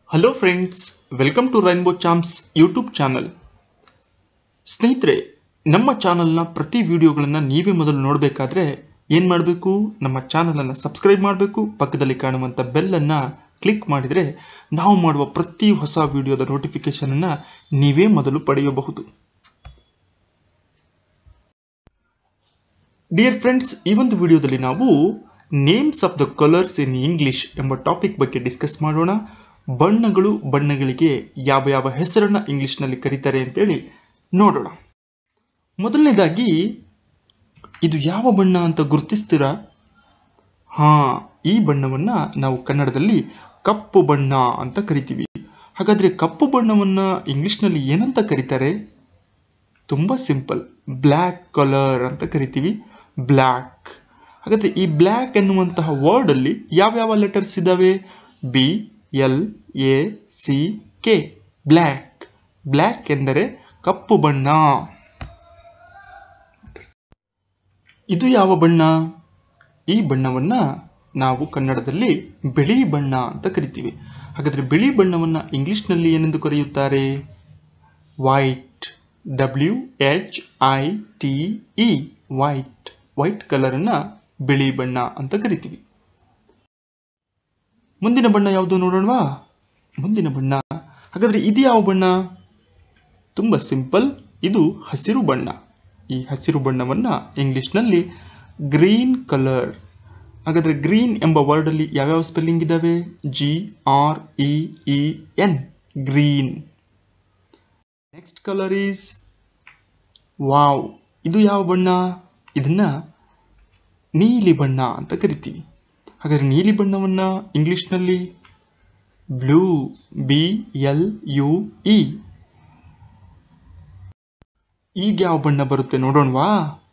hello friends welcome to rainbow ಚಾಮ್ಸ್ YouTube channel ಸ್ನೇಹಿತರೆ ನಮ್ಮ ಚಾನಲ್ನ ಪ್ರತಿ ವಿಡಿಯೋಗಳನ್ನು ನೀವೇ ಮೊದಲು ನೋಡಬೇಕಾದ್ರೆ ಏನು ಮಾಡಬೇಕು ನಮ್ಮ ಚಾನಲನ್ನು ಸಬ್ಸ್ಕ್ರೈಬ್ ಮಾಡಬೇಕು ಪಕ್ಕದಲ್ಲಿ ಕಾಣುವಂಥ ಬೆಲ್ಲನ್ನು ಕ್ಲಿಕ್ ಮಾಡಿದರೆ ನಾವು ಮಾಡುವ ಪ್ರತಿ ಹೊಸ ವಿಡಿಯೋದ ನೋಟಿಫಿಕೇಷನನ್ನು ನೀವೇ ಮೊದಲು ಪಡೆಯಬಹುದು ಡಿಯರ್ ಫ್ರೆಂಡ್ಸ್ ಈ ಒಂದು ವಿಡಿಯೋದಲ್ಲಿ ನಾವು names of the colours in English ಎಂಬ ಟಾಪಿಕ್ ಬಗ್ಗೆ ಡಿಸ್ಕಸ್ ಮಾಡೋಣ ಬಣ್ಣಗಳು ಬಣ್ಣಗಳಿಗೆ ಯಾವ ಯಾವ ಹೆಸರನ್ನು ಇಂಗ್ಲಿಷ್ನಲ್ಲಿ ಕರೀತಾರೆ ಅಂತೇಳಿ ನೋಡೋಣ ಮೊದಲನೇದಾಗಿ ಇದು ಯಾವ ಬಣ್ಣ ಅಂತ ಗುರುತಿಸ್ತೀರಾ ಹಾಂ ಈ ಬಣ್ಣವನ್ನು ನಾವು ಕನ್ನಡದಲ್ಲಿ ಕಪ್ಪು ಬಣ್ಣ ಅಂತ ಕರಿತೀವಿ ಹಾಗಾದರೆ ಕಪ್ಪು ಬಣ್ಣವನ್ನು ಇಂಗ್ಲಿಷ್ನಲ್ಲಿ ಏನಂತ ಕರೀತಾರೆ ತುಂಬ ಸಿಂಪಲ್ ಬ್ಲ್ಯಾಕ್ ಕಲರ್ ಅಂತ ಕರಿತೀವಿ ಬ್ಲ್ಯಾಕ್ ಹಾಗಾದರೆ ಈ ಬ್ಲ್ಯಾಕ್ ಎನ್ನುವಂತಹ ವರ್ಡಲ್ಲಿ ಯಾವ್ಯಾವ ಲೆಟರ್ಸ್ ಇದ್ದಾವೆ B L A C K black black ಎಂದರೆ ಕಪ್ಪು ಬಣ್ಣ ಇದು ಯಾವ ಬಣ್ಣ ಈ ಬಣ್ಣವನ್ನು ನಾವು ಕನ್ನಡದಲ್ಲಿ ಬಿಳಿ ಬಣ್ಣ ಅಂತ ಕರಿತೀವಿ ಹಾಗಾದರೆ ಬಿಳಿ ಬಣ್ಣವನ್ನು ಇಂಗ್ಲಿಷ್ನಲ್ಲಿ ಏನೆಂದು ಕರೆಯುತ್ತಾರೆ white W H I T E white white ಕಲರನ್ನು ಬಿಳಿ ಬಣ್ಣ ಅಂತ ಕರಿತೀವಿ ಮುಂದಿನ ಬಣ್ಣ ಯಾವುದು ನೋಡೋಣವಾ ಮುಂದಿನ ಬಣ್ಣ ಹಾಗಾದರೆ ಇದು ಯಾವ ಬಣ್ಣ ತುಂಬ ಸಿಂಪಲ್ ಇದು ಹಸಿರು ಬಣ್ಣ ಈ ಹಸಿರು ಬಣ್ಣವನ್ನು ಇಂಗ್ಲಿಷ್ನಲ್ಲಿ ಗ್ರೀನ್ ಕಲರ್ ಹಾಗಾದರೆ ಗ್ರೀನ್ ಎಂಬ ವರ್ಡಲ್ಲಿ ಯಾವ್ಯಾವ ಸ್ಪೆಲ್ಲಿಂಗ್ ಇದ್ದಾವೆ G R E E N green next colour is wow ಇದು ಯಾವ ಬಣ್ಣ ಇದನ್ನು ನೀಲಿ ಬಣ್ಣ ಅಂತ ಕರಿತೀವಿ ಹಾಗಾದರೆ ನೀಲಿ ಬಣ್ಣವನ್ನು ಇಂಗ್ಲಿಷ್ನಲ್ಲಿ blue B L U E ಈಗ ಯಾವ ಬಣ್ಣ ಬರುತ್ತೆ ನೋಡೋಣವಾ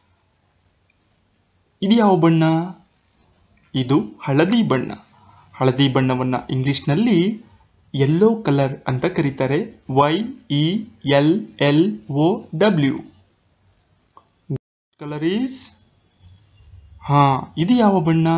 ಇದು ಯಾವ ಬಣ್ಣ ಇದು ಹಳದಿ ಬಣ್ಣ ಹಳದಿ ಬಣ್ಣವನ್ನು ಇಂಗ್ಲಿಷ್ನಲ್ಲಿ ಯೆಲ್ಲೋ ಕಲರ್ ಅಂತ ಕರೀತಾರೆ Y E L L O W colour is ಹಾಂ ಇದು ಯಾವ ಬಣ್ಣ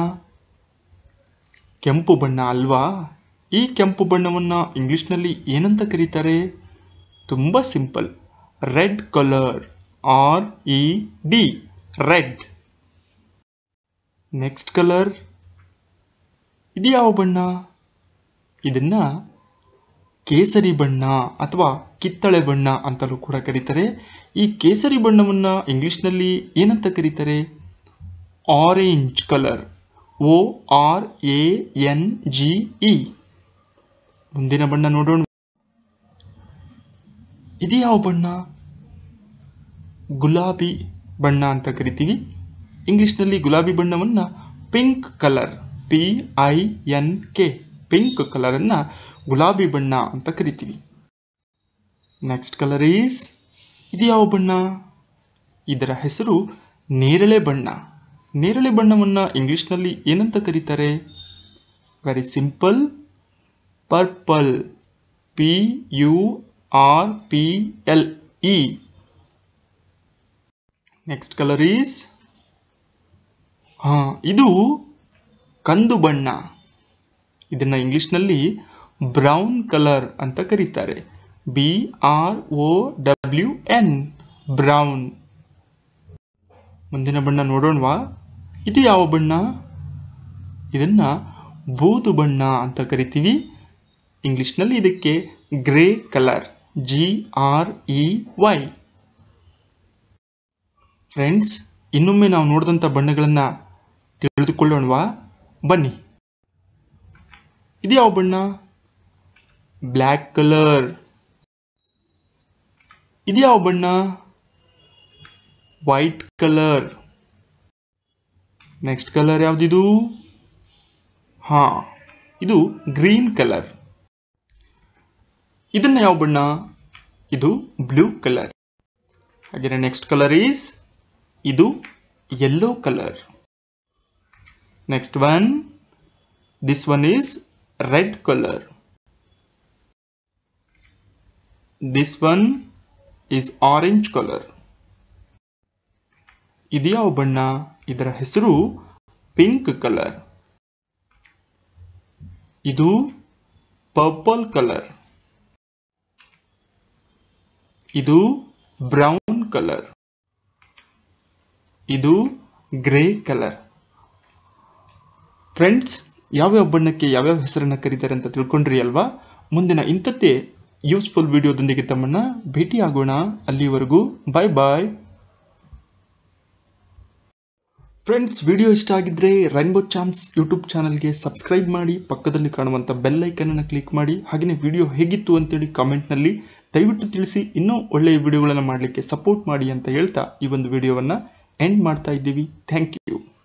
ಕೆಂಪು ಬಣ್ಣ ಅಲ್ವಾ ಈ ಕೆಂಪು ಬಣ್ಣವನ್ನು ಇಂಗ್ಲಿಷ್ನಲ್ಲಿ ಏನಂತ ಕರೀತಾರೆ ತುಂಬ simple red colour R E D red next colour ಇದು ಯಾವ ಬಣ್ಣ ಇದನ್ನು ಕೇಸರಿ ಬಣ್ಣ ಅಥವಾ ಕಿತ್ತಳೆ ಬಣ್ಣ ಅಂತಲೂ ಕೂಡ ಕರೀತಾರೆ ಈ ಕೇಸರಿ ಬಣ್ಣವನ್ನು ಇಂಗ್ಲಿಷ್ನಲ್ಲಿ ಏನಂತ ಕರೀತಾರೆ orange colour O R A N G E ಮುಂದಿನ ಬಣ್ಣ ನೋಡೋಣ ಇದು ಯಾವ ಬಣ್ಣ ಗುಲಾಬಿ ಬಣ್ಣ ಅಂತ ಕರಿತೀವಿ ಇಂಗ್ಲಿಷ್ನಲ್ಲಿ ಗುಲಾಬಿ ಬಣ್ಣವನ್ನು pink colour P I N K pink ಕಲರನ್ನು ಗುಲಾಬಿ ಬಣ್ಣ ಅಂತ ಕರಿತೀವಿ ನೆಕ್ಸ್ಟ್ ಕಲರ್ ಈಸ್ ಇದು ಯಾವ ಬಣ್ಣ ಇದರ ಹೆಸರು ನೇರಳೆ ಬಣ್ಣ ನೇರಳೆ ಬಣ್ಣವನ್ನು ಇಂಗ್ಲಿಷ್ನಲ್ಲಿ ಏನಂತ ಕರೀತಾರೆ very simple purple P U R P L E next colour is ಹಾಂ ಇದು ಕಂದು ಬಣ್ಣ ಇದನ್ನು ಇಂಗ್ಲಿಷ್ನಲ್ಲಿ ಬ್ರೌನ್ ಕಲರ್ ಅಂತ ಕರೀತಾರೆ B R O W N brown ಮುಂದಿನ ಬಣ್ಣ ನೋಡೋಣವಾ ಇದು ಯಾವ ಬಣ್ಣ ಇದನ್ನು ಬೂದು ಬಣ್ಣ ಅಂತ ಕರಿತೀವಿ ಇಂಗ್ಲಿಷ್ನಲ್ಲಿ ಇದಕ್ಕೆ grey colour G R E Y friends ಇನ್ನೊಮ್ಮೆ ನಾವು ನೋಡಿದಂಥ ಬಣ್ಣಗಳನ್ನು ತಿಳಿದುಕೊಳ್ಳೋಣವಾ ಬನ್ನಿ ಇದು ಯಾವ ಬಣ್ಣ ಬ್ಲ್ಯಾಕ್ ಕಲರ್ ಇದು ಯಾವ ಬಣ್ಣ ವೈಟ್ ಕಲರ್ ನೆಕ್ಸ್ಟ್ ಕಲರ್ ಯಾವುದಿದು ಹಾಂ ಇದು ಗ್ರೀನ್ ಕಲರ್ ಇದನ್ನು ಯಾವ ಬಣ್ಣ ಇದು ಬ್ಲೂ ಕಲರ್ ಹಾಗೆಯೇ ನೆಕ್ಸ್ಟ್ ಕಲರ್ ಈಸ್ ಇದು yellow colour next one this one is red colour this one is orange colour ಇದು ಯಾವ ಬಣ್ಣ ಇದರ ಹೆಸರು ಪಿಂಕ್ ಕಲರ್ ಇದು ಪರ್ಪಲ್ ಕಲರ್ ಇದು ಬ್ರೌನ್ ಕಲರ್ ಇದು ಗ್ರೇ ಕಲರ್ ಫ್ರೆಂಡ್ಸ್ ಯಾವ್ಯಾವ ಬಣ್ಣಕ್ಕೆ ಯಾವ್ಯಾವ ಹೆಸರನ್ನ ಕರೀತಾರೆ ಅಂತ ತಿಳ್ಕೊಂಡ್ರಿ ಅಲ್ವಾ ಮುಂದಿನ ಇಂಥದ್ದೇ ಯೂಸ್ಫುಲ್ ವಿಡಿಯೋದೊಂದಿಗೆ ತಮ್ಮನ್ನ ಭೇಟಿಯಾಗೋಣ ಅಲ್ಲಿವರೆಗೂ ಬಾಯ್ ಬಾಯ್ ಫ್ರೆಂಡ್ಸ್ ವಿಡಿಯೋ ಇಷ್ಟ ಆಗಿದ್ರೆ ರೈನ್ಬೋ ಚಾಮ್ಸ್ ಯೂಟ್ಯೂಬ್ ಚಾನಲ್ಗೆ ಸಬ್ಸ್ಕ್ರೈಬ್ ಮಾಡಿ ಪಕ್ಕದಲ್ಲಿ ಕಾಣುವಂಥ ಬೆಲ್ ಐಕನನ್ನು ಕ್ಲಿಕ್ ಮಾಡಿ ಹಾಗೆಯೇ ವಿಡಿಯೋ ಹೇಗಿತ್ತು ಅಂತೇಳಿ ಕಾಮೆಂಟ್ನಲ್ಲಿ ದಯವಿಟ್ಟು ತಿಳಿಸಿ ಇನ್ನೂ ಒಳ್ಳೆಯ ವಿಡಿಯೋಗಳನ್ನು ಮಾಡಲಿಕ್ಕೆ ಸಪೋರ್ಟ್ ಮಾಡಿ ಅಂತ ಹೇಳ್ತಾ ಈ ಒಂದು ವಿಡಿಯೋವನ್ನು ಎಂಡ್ ಮಾಡ್ತಾ ಇದ್ದೀವಿ ಥ್ಯಾಂಕ್ ಯು